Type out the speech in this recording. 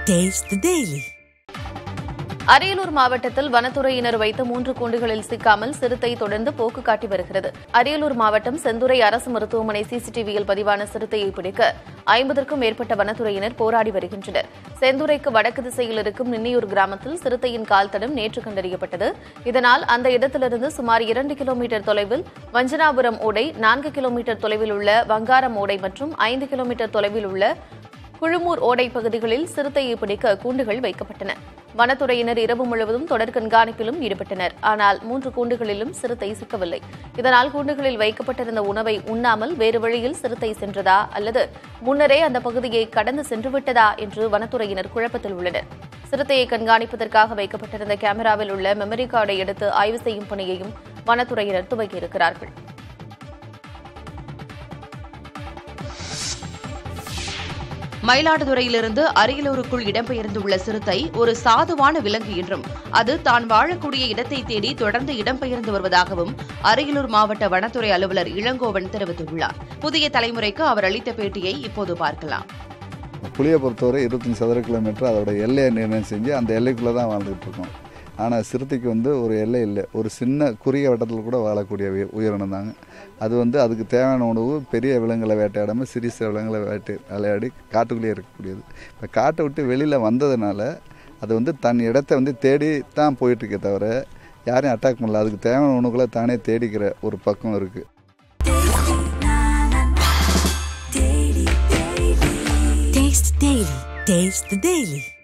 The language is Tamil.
Taste the Daily. அரியலூர் மாவட்டத்தில் வனத்துறையினர் வைத்த மூன்று கூண்டுகளில் சிக்காமல் சிறுத்தை தொடர்ந்து போக்கு காட்டி வருகிறது அரியலூர் மாவட்டம் செந்துறை அரசு மருத்துவமனை சிசிடிவியில் பதிவான சிறுத்தையை பிடிக்க ஐம்பதற்கும் மேற்பட்ட வனத்துறையினர் போராடி வருகின்றனர் செந்துறைக்கு வடக்கு திசையில் இருக்கும் நின்னியூர் கிராமத்தில் சிறுத்தையின் கால் தடம் நேற்று கண்டறியப்பட்டது இதனால் அந்த இடத்திலிருந்து சுமார் இரண்டு கிலோமீட்டர் தொலைவில் வஞ்சனாபுரம் ஓடை நான்கு கிலோமீட்டர் தொலைவில் உள்ள வங்காரம் ஓடை மற்றும் ஐந்து கிலோமீட்டர் தொலைவில் உள்ள குழுமூர் ஓடை பகுதிகளில் சிறுத்தையை பிடிக்க கூண்டுகள் வைக்கப்பட்டன வனத்துறையினர் இரவு முழுவதும் தொடர் கண்காணிப்பிலும் ஈடுபட்டனர் ஆனால் மூன்று கூண்டுகளிலும் சிறுத்தை சிக்கவில்லை இதனால் கூண்டுகளில் வைக்கப்பட்டிருந்த உணவை உண்ணாமல் வேறு வழியில் சிறுத்தை சென்றதா அல்லது முன்னரே அந்த பகுதியை கடந்து சென்றுவிட்டதா என்று வனத்துறையினர் குழப்பத்தில் உள்ளனர் சிறுத்தையை கண்காணிப்பதற்காக வைக்கப்பட்டிருந்த கேமராவில் உள்ள மெமரி கார்டை எடுத்து ஆய்வு செய்யும் பணியையும் வனத்துறையினர் துவக்கியிருக்கிறார்கள் மயிலாடுதுறையிலிருந்து அரியலூருக்குள் இடம்பெயர்ந்துள்ள சிறுத்தை ஒரு சாதுவான விலங்கு என்றும் அது தான் வாழக்கூடிய இடத்தை தேடி தொடர்ந்து இடம்பெயர்ந்து வருவதாகவும் அரியலூர் மாவட்ட வனத்துறை அலுவலர் இளங்கோவன் தெரிவித்துள்ளார் புதிய தலைமுறைக்கு அவர் அளித்த பேட்டியை இப்போது பார்க்கலாம் புளியை பொறுத்தவரை இருபத்தஞ்சி சதுர கிலோமீட்டர் அதோட எல்லையை நிர்ணயம் செஞ்சு அந்த எல்லைக்குள்ளே தான் வாழ்ந்துகிட்டு இருக்கோம் ஆனால் சிறுத்தைக்கு வந்து ஒரு எல்லை இல்லை ஒரு சின்ன குறுகிய வட்டத்தில் கூட வாழக்கூடிய உயிர் உயிரினம் தாங்க அது வந்து அதுக்கு தேவையான உணவு பெரிய விலங்குகளை வேட்டையாடாமல் சிறிய சிறு விலங்குகளை வேட்டை விளையாடி காட்டுக்குள்ளேயே இருக்கக்கூடியது இப்போ காட்டை விட்டு வெளியில் வந்ததுனால அது வந்து தன் இடத்த வந்து தேடி தான் போயிட்டுருக்கே தவிர யாரையும் அட்டாக் பண்ணல அதுக்கு தேவையான உணவுகளை தானே தேடிக்கிற ஒரு பக்கம் இருக்குது Taste the Daily. Taste the Daily.